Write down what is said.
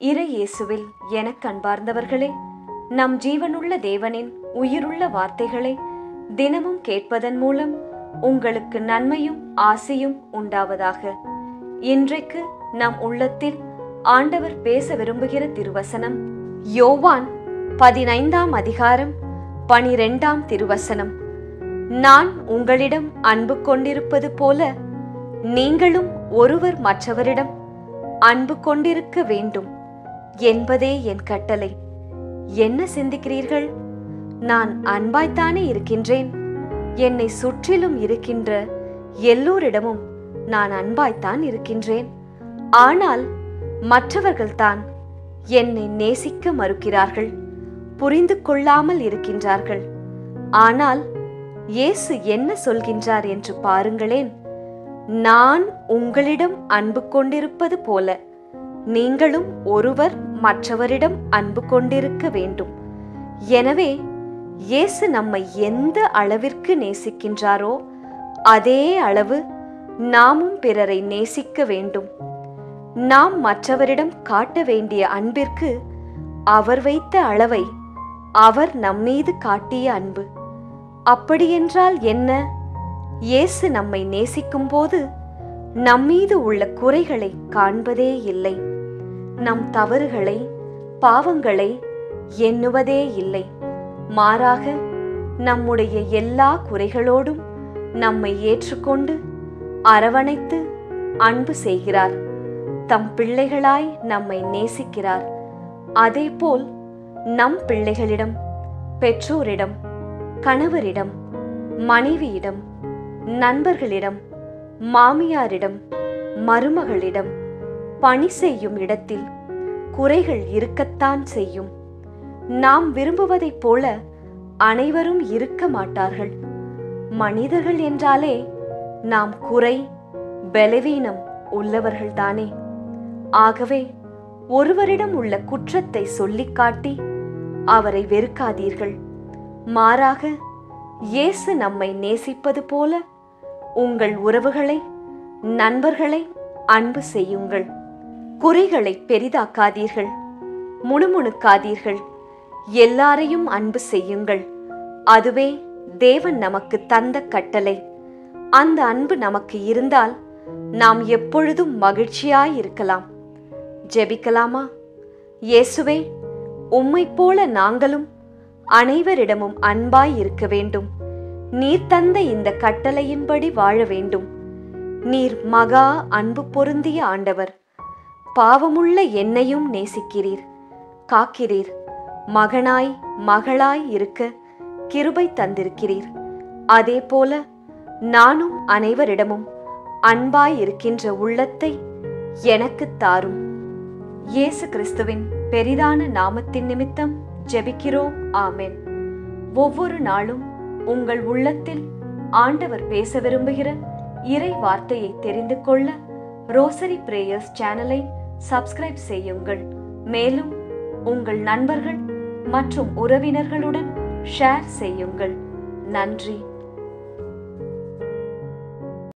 இறை இயேசுவில் எனக் அன்பார்ந்தவர்களே நம் ஜீவனுள்ள தேவனின் உயிருள்ள வார்த்தைகளை தினமும் கேட்பதன் மூலம் உங்களுக்கு நன்மையும் ஆசையும் உண்டாவதாக இன்றைக்கு நம் உள்ளத்தில் ஆண்டவர் பேச விரும்புகிற திருவசனம் யோவான் பதினைந்தாம் அதிகாரம் பனிரெண்டாம் திருவசனம் நான் உங்களிடம் அன்பு கொண்டிருப்பது போல நீங்களும் ஒருவர் மற்றவரிடம் அன்பு கொண்டிருக்க வேண்டும் என்பதே என் கட்டளை என்ன சிந்திக்கிறீர்கள் நான் அன்பாய்த்தானே இருக்கின்றேன் என்னை சுற்றிலும் இருக்கின்ற எல்லோரிடமும் நான் அன்பாய்த்தான் இருக்கின்றேன் ஆனால் மற்றவர்கள்தான் என்னை நேசிக்க மறுக்கிறார்கள் புரிந்து கொள்ளாமல் இருக்கின்றார்கள் ஆனால் இயேசு என்ன சொல்கின்றார் என்று பாருங்களேன் நான் உங்களிடம் அன்பு கொண்டிருப்பது போல நீங்களும் ஒருவர் மற்றவரிடம் அன்பு கொண்டிருக்க வேண்டும் எனவே இயேசு நம்மை எந்த அளவிற்கு நேசிக்கின்றாரோ அதே அளவு நாமும் பிறரை நேசிக்க வேண்டும் நாம் மற்றவரிடம் காட்ட வேண்டிய அன்பிற்கு அவர் வைத்த அளவை அவர் நம்மீது காட்டிய அன்பு அப்படியென்றால் என்ன இயேசு நம்மை நேசிக்கும் போது நம்மீது உள்ள குறைகளை காண்பதே இல்லை நம் தவறுகளை பாவங்களை எண்ணுவதே இல்லை மாறாக நம்முடைய எல்லா குறைகளோடும் நம்மை ஏற்றுக்கொண்டு அரவணைத்து அன்பு செய்கிறார் தம் பிள்ளைகளாய் நம்மை நேசிக்கிறார் அதேபோல் நம் பிள்ளைகளிடம் பெற்றோரிடம் கணவரிடம் மனைவியிடம் நண்பர்களிடம் மாமியாரிடம் மருமகளிடம் பணி செய்யும் இடத்தில் குறைகள் இருக்கத்தான் செய்யும் நாம் விரும்புவதைப் போல அனைவரும் இருக்க மாட்டார்கள் மனிதர்கள் என்றாலே நாம் குறை பலவீனம் உள்ளவர்கள்தானே ஆகவே ஒருவரிடம் உள்ள குற்றத்தை சொல்லிக் காட்டி அவரை வெறுக்காதீர்கள் மாறாக இயேசு நம்மை நேசிப்பது போல உங்கள் உறவுகளை நண்பர்களை அன்பு செய்யுங்கள் குறைகளை பெரிதாக்காதீர்கள் முணுமுணுக்காதீர்கள் எல்லாரையும் அன்பு செய்யுங்கள் அதுவே தேவன் நமக்கு தந்த கட்டளை அந்த அன்பு நமக்கு இருந்தால் நாம் எப்பொழுதும் மகிழ்ச்சியாய் இருக்கலாம் ஜெபிக்கலாமா இயேசுவே உம்மைப் போல நாங்களும் அனைவரிடமும் அன்பாய் இருக்க வேண்டும் நீர் தந்த இந்த கட்டளையின்படி வாழ வேண்டும் நீர் மகா அன்பு பொருந்திய ஆண்டவர் பாவமுள்ள என்னையும் நேசிக்கிறீர் காக்கிறீர் மகனாய் மகளாய் இருக்க கிருபை தந்திருக்கிறீர் அதே போல நானும் அனைவரிடமும் அன்பாய் இருக்கின்ற உள்ளத்தை எனக்கு தாரும் இயேசு கிறிஸ்துவின் பெரிதான நாமத்தின் நிமித்தம் ஜெபிக்கிறோம் ஆமென் ஒவ்வொரு நாளும் உங்கள் உள்ளத்தில் ஆண்டவர் பேச விரும்புகிற இறை வார்த்தையை தெரிந்து கொள்ள ரோசரி பிரேயர்ஸ் சேனலை சப்ஸ்கிரைப் செய்யுங்கள் மேலும் உங்கள் நண்பர்கள் மற்றும் உறவினர்களுடன் ஷேர் செய்யுங்கள் நன்றி